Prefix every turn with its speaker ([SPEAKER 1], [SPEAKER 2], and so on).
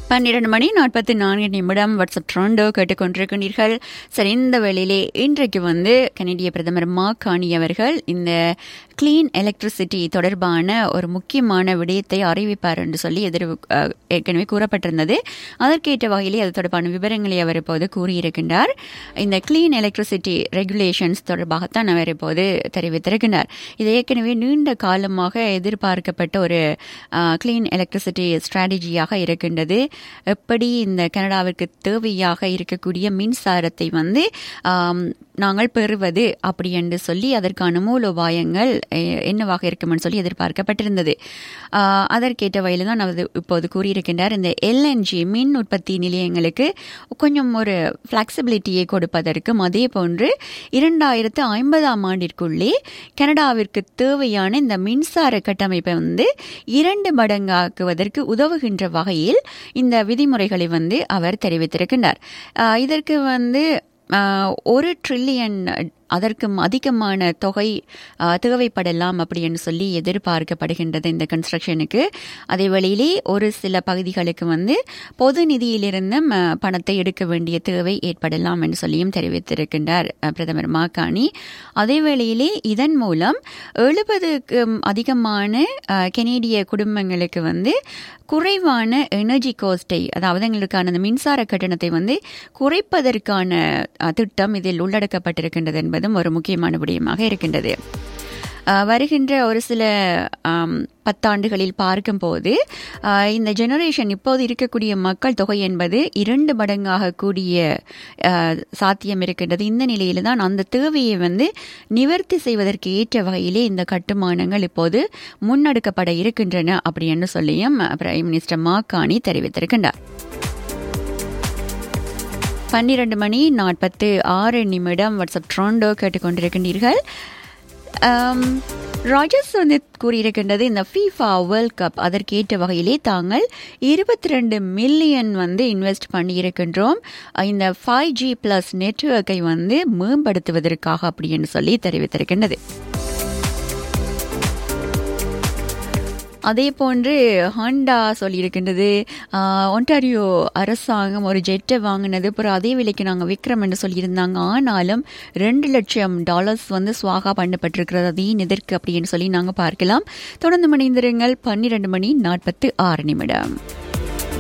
[SPEAKER 1] பன்னிரண்டு மணி நாற்பத்தி நான்கு நிமிடம் வாட்ஸ்அப் ட்ரோண்டோ கேட்டுக்கொண்டிருக்கிறீர்கள் சரி இந்த வேளையிலே இன்றைக்கு வந்து கனடிய பிரதமர் மா காணி அவர்கள் இந்த கிளீன் எலக்ட்ரிசிட்டி தொடர்பான ஒரு முக்கியமான விடயத்தை அறிவிப்பார் என்று சொல்லி எதிர் அஹ், ஏற்கனவே கூறப்பட்டிருந்தது அதற்கேற்ற வகையிலே அது தொடர்பான விவரங்களை அவர் இப்போது கூறியிருக்கின்றார் இந்த கிளீன் எலக்ட்ரிசிட்டி ரெகுலேஷன்ஸ் தொடர்பாகத்தான் அவர் இப்போது தெரிவித்திருக்கின்றார் இது ஏற்கனவே நீண்ட காலமாக எதிர்பார்க்கப்பட்ட ஒரு கிளீன் எலக்ட்ரிசிட்டி ஸ்ட்ராட்டஜியாக இருக்கின்றது எப்படி இந்த கனடாவிற்கு தேவையாக இருக்கக்கூடிய மின்சாரத்தை வந்து ஆம், நாங்கள் பெறுவது அப்படி என்று சொல்லி அதற்கான மூலோபாயங்கள் எ- என்னவாக இருக்கும்னு சொல்லி எதிர்பார்க்கப்பட்டிருந்தது ஆ, அதற்கேற்ற வகையில் தான் அவர் இப்போது கூறியிருக்கின்றார் இந்த எல்என்ஜி மின் உற்பத்தி நிலையங்களுக்கு கொஞ்சம் ஒரு ஃப்ளெக்சிபிலிட்டியை கொடுப்பதற்கும் அதே போன்று இரண்டாயிரத்து ஐம்பதாம் ஆண்டிற்குள்ளே கனடாவிற்கு தேவையான இந்த மின்சார கட்டமைப்பை வந்து இரண்டு மடங்காக்குவதற்கு உதவுகின்ற வகையில் இந்த விதிமுறைகளை வந்து அவர் தெரிவித்திருக்கின்றார் ஆஹ் இதற்கு வந்து ஆஹ் ஒரு ட்ரில்லியன் அதற்கும் அதிகமான தொகை ஆஹ், தேவைப்படலாம் அப்படின்னு சொல்லி எதிர்பார்க்கப்படுகின்றது இந்த கன்ஸ்ட்ரக்ஷனுக்கு அதே வேளையிலே ஒரு சில பகுதிகளுக்கு வந்து பொது நிதியிலிருந்தும் ஆஹ், பணத்தை எடுக்க வேண்டிய தேவை ஏற்படலாம் என்று சொல்லியும் தெரிவித்திருக்கின்றார் ஆஹ், பிரதமர் மாகாணி அதே வேளையிலே இதன் மூலம் எழுபதுக்கும் அதிகமான ஆஹ், கெனேடிய குடும்பங்களுக்கு வந்து குறைவான எனர்ஜி காஸ்டை அதாவது எங்களுக்கான அந்த மின்சார கட்டணத்தை வந்து குறைப்பதற்கான அஹ், திட்டம் இதில் உள்ளடக்கப்பட்டிருக்கின்றது என்பதும் ஒரு முக்கியமான விடயமாக இருக்கின்றது அஹ், வருகின்ற ஒரு சில ஆம், பத்தாண்டுகளில் பார்க்கும்போது அஹ், இந்த ஜெனரேஷன் இப்போது இருக்கக்கூடிய மக்கள் தொகை என்பது இரண்டு மடங்காக கூடிய அஹ், சாத்தியம் இருக்கின்றது இந்த நிலையில தான் அந்த தேவையை வந்து நிவர்த்தி செய்வதற்கு ஏற்ற வகையிலே இந்த கட்டுமானங்கள் இப்போது முன்னெடுக்கப்பட இருக்கின்றன அப்படி என்று சொல்லியும் பிரைம் மினிஸ்டர் மாகாணி தெரிவித்திருக்கின்றார் பன்னிரண்டு மணி நாற்பத்து ஆறு நிமிடம் வாட்ஸ்அப் ட்ரோண்டோ கேட்டுக்கொண்டிருக்கின்றீர்கள் ஆம், ராஜர்ஸ் வந்து கூறியிருக்கின்றது இந்த ஃபீஃபா வேர்ல்ட் கப் அதற்கேற்ற வகையிலே தாங்கள் இருபத்தி ரெண்டு மில்லியன் வந்து இன்வெஸ்ட் பண்ணியிருக்கின்றோம் இந்த ஃபைவ் ஜி பிளஸ் நெட்ஒர்க்கை வந்து மேம்படுத்துவதற்காக அப்படின்னு சொல்லி தெரிவித்திருக்கின்றது அதே போன்று ஹாண்டா சொல்லியிருக்கின்றது ஆஹ், ஒன்டாரியோ அரசாங்கம் ஒரு ஜெட்டை வாங்கினது அப்புறம் அதே விலைக்கு நாங்கள் விற்கிறோம் என்று சொல்லியிருந்தாங்க ஆனாலும் ரெண்டு லட்சம் டாலர்ஸ் வந்து சுவாகா பண்ணப்பட்டிருக்கிறது அதையும் எதற்கு அப்படின்னு சொல்லி நாங்கள் பார்க்கலாம் தொடர்ந்து மணிந்திருங்கள் பன்னிரண்டு மணி நாற்பத்து ஆறு நிமிடம்